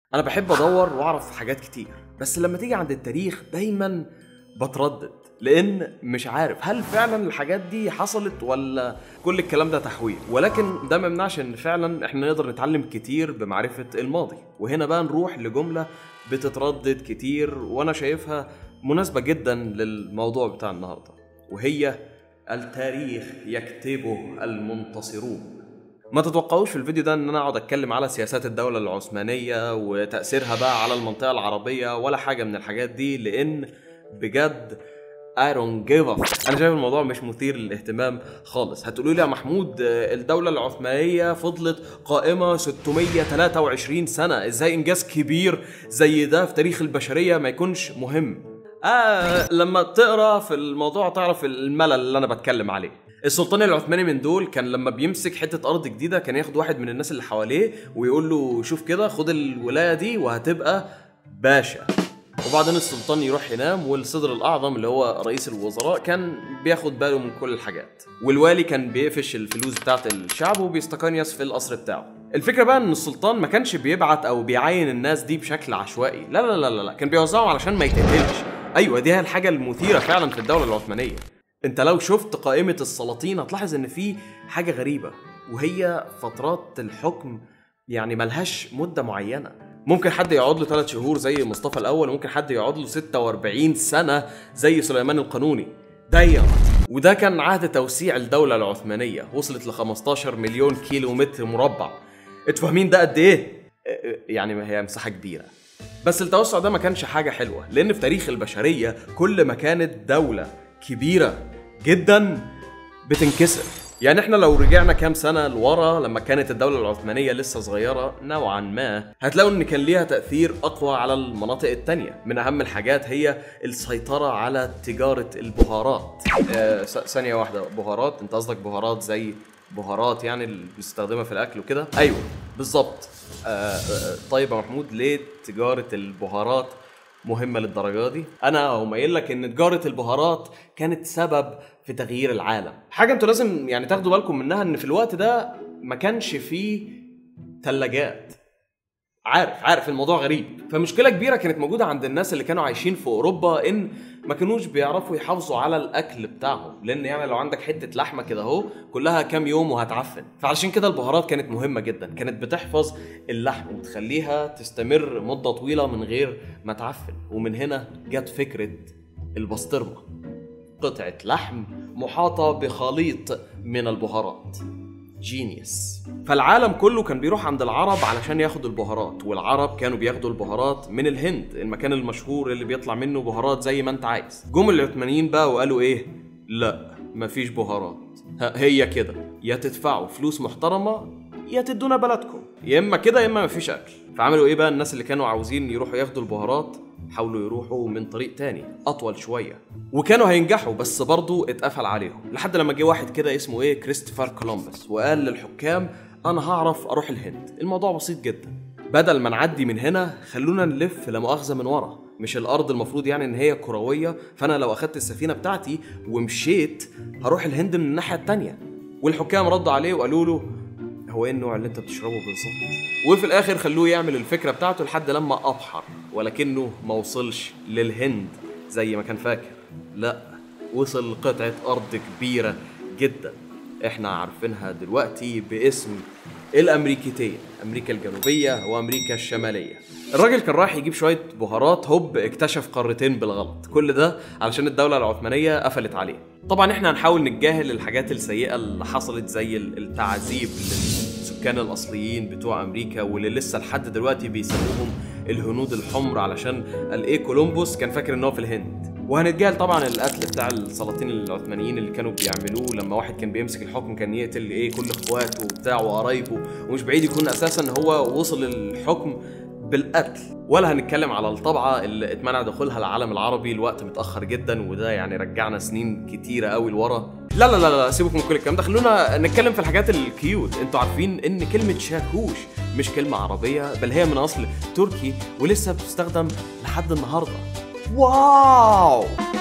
انا بحب ادور واعرف حاجات كتير بس لما تيجي عند التاريخ دايما بتردد لان مش عارف هل فعلا الحاجات دي حصلت ولا كل الكلام ده تحويل ولكن ده ما يمنعش ان فعلا احنا نقدر نتعلم كتير بمعرفه الماضي وهنا بقى نروح لجمله بتتردد كتير وانا شايفها مناسبه جدا للموضوع بتاع النهارده وهي التاريخ يكتبه المنتصرون ما تتوقعوش في الفيديو ده ان انا اقعد اتكلم على سياسات الدولة العثمانية وتأثيرها بقى على المنطقة العربية ولا حاجة من الحاجات دي لان بجد I don't give a fuck. انا شايف الموضوع مش مثير للاهتمام خالص هتقولوا لي يا محمود آه، الدولة العثمانية فضلت قائمة 623 سنة ازاي انجاز كبير زي ده في تاريخ البشرية ما يكونش مهم آه لما تقرا في الموضوع تعرف الملل اللي انا بتكلم عليه السلطان العثماني من دول كان لما بيمسك حته ارض جديده كان ياخد واحد من الناس اللي حواليه ويقول له شوف كده خد الولايه دي وهتبقى باشا وبعدين السلطان يروح ينام والصدر الاعظم اللي هو رئيس الوزراء كان بياخد باله من كل الحاجات والوالي كان بيقفش الفلوس بتاعت الشعب وبيستقنيس في القصر بتاعه الفكره بقى ان السلطان ما كانش بيبعت او بيعين الناس دي بشكل عشوائي لا لا لا لا, لا. كان بيوزعهم علشان ما يتقتلش ايوه دي هي الحاجه المثيره فعلا في الدوله العثمانيه انت لو شفت قائمه السلاطين هتلاحظ ان في حاجه غريبه وهي فترات الحكم يعني ملهاش مده معينه ممكن حد يقعد له 3 شهور زي مصطفى الاول وممكن حد يقعد له 46 سنه زي سليمان القانوني دايما وده كان عهد توسيع الدوله العثمانيه وصلت ل 15 مليون كيلو متر مربع انتوا فاهمين ده قد ايه اه، يعني ما هي مساحه كبيره بس التوسع ده ما كانش حاجة حلوة لأن في تاريخ البشرية كل ما كانت دولة كبيرة جدا بتنكسر يعني احنا لو رجعنا كام سنة لورا لما كانت الدولة العثمانية لسه صغيرة نوعا ما هتلاقوا ان كان ليها تأثير اقوى على المناطق التانية من اهم الحاجات هي السيطرة على تجارة البهارات آه س- ثانية واحدة بهارات انت قصدك بهارات زي بهارات يعني اللي بنستخدمها في الاكل وكده ايوه بالظبط آه آه طيب يا محمود ليه تجارة البهارات مهمة للدرجة دي؟ أنا هقوم قايل لك إن تجارة البهارات كانت سبب في تغيير العالم. حاجة أنتوا لازم يعني تاخدوا بالكم منها إن في الوقت ده ما كانش فيه ثلاجات. عارف عارف الموضوع غريب فمشكله كبيره كانت موجوده عند الناس اللي كانوا عايشين في اوروبا ان ما كانوش بيعرفوا يحافظوا على الاكل بتاعهم لان يعني لو عندك حته لحمه كده اهو كلها كام يوم وهتعفن فعلشان كده البهارات كانت مهمه جدا كانت بتحفظ اللحم وتخليها تستمر مده طويله من غير ما تعفن ومن هنا جت فكره البسطرمه قطعه لحم محاطه بخليط من البهارات جينيوس فالعالم كله كان بيروح عند العرب علشان ياخدوا البهارات والعرب كانوا بياخدوا البهارات من الهند المكان المشهور اللي بيطلع منه بهارات زي ما انت عايز جم العثمانيين بقى وقالوا ايه لا مفيش بهارات ها- هي كده يا تدفعوا فلوس محترمه يا تدونا بلدكم يا اما كده يا اما مفيش اكل فعملوا ايه بقى الناس اللي كانوا عاوزين يروحوا ياخدوا البهارات حاولوا يروحوا من طريق تاني اطول شويه وكانوا هينجحوا بس برضه اتقفل عليهم لحد لما جه واحد كده اسمه ايه كريستوفر كولومبس وقال للحكام انا هعرف اروح الهند الموضوع بسيط جدا بدل ما نعدي من هنا خلونا نلف لا مؤاخذه من ورا مش الارض المفروض يعني ان هي كرويه فانا لو اخدت السفينه بتاعتي ومشيت هروح الهند من الناحيه التانيه والحكام ردوا عليه وقالوا له هو ايه النوع اللي انت بتشربه بالظبط وفي الاخر خلوه يعمل الفكره بتاعته لحد لما ابحر ولكنه ما وصلش للهند زي ما كان فاكر لا وصل لقطعه ارض كبيره جدا احنا عارفينها دلوقتي باسم الامريكتين امريكا الجنوبيه وامريكا الشماليه الراجل كان رايح يجيب شويه بهارات هوب اكتشف قارتين بالغلط كل ده علشان الدوله العثمانيه قفلت عليه طبعا احنا هنحاول نتجاهل الحاجات السيئه اللي حصلت زي التعذيب للسكان الاصليين بتوع امريكا واللي لسه لحد دلوقتي بيسموهم الهنود الحمر علشان قال ايه كولومبوس كان فاكر ان هو في الهند وهنتجاهل طبعا القتل بتاع السلاطين العثمانيين اللي كانوا بيعملوه لما واحد كان بيمسك الحكم كان يقتل ايه كل اخواته وبتاع وقرايبه ومش بعيد يكون اساسا هو وصل للحكم بالقتل ولا هنتكلم على الطبعة اللي اتمنع دخولها العالم العربي الوقت متأخر جدا وده يعني رجعنا سنين كتيرة قوي لورا لا لا لا لا سيبكم من كل الكلام ده خلونا نتكلم في الحاجات الكيوت انتوا عارفين ان كلمة شاكوش مش كلمة عربية بل هي من اصل تركي ولسه بتستخدم لحد النهاردة واو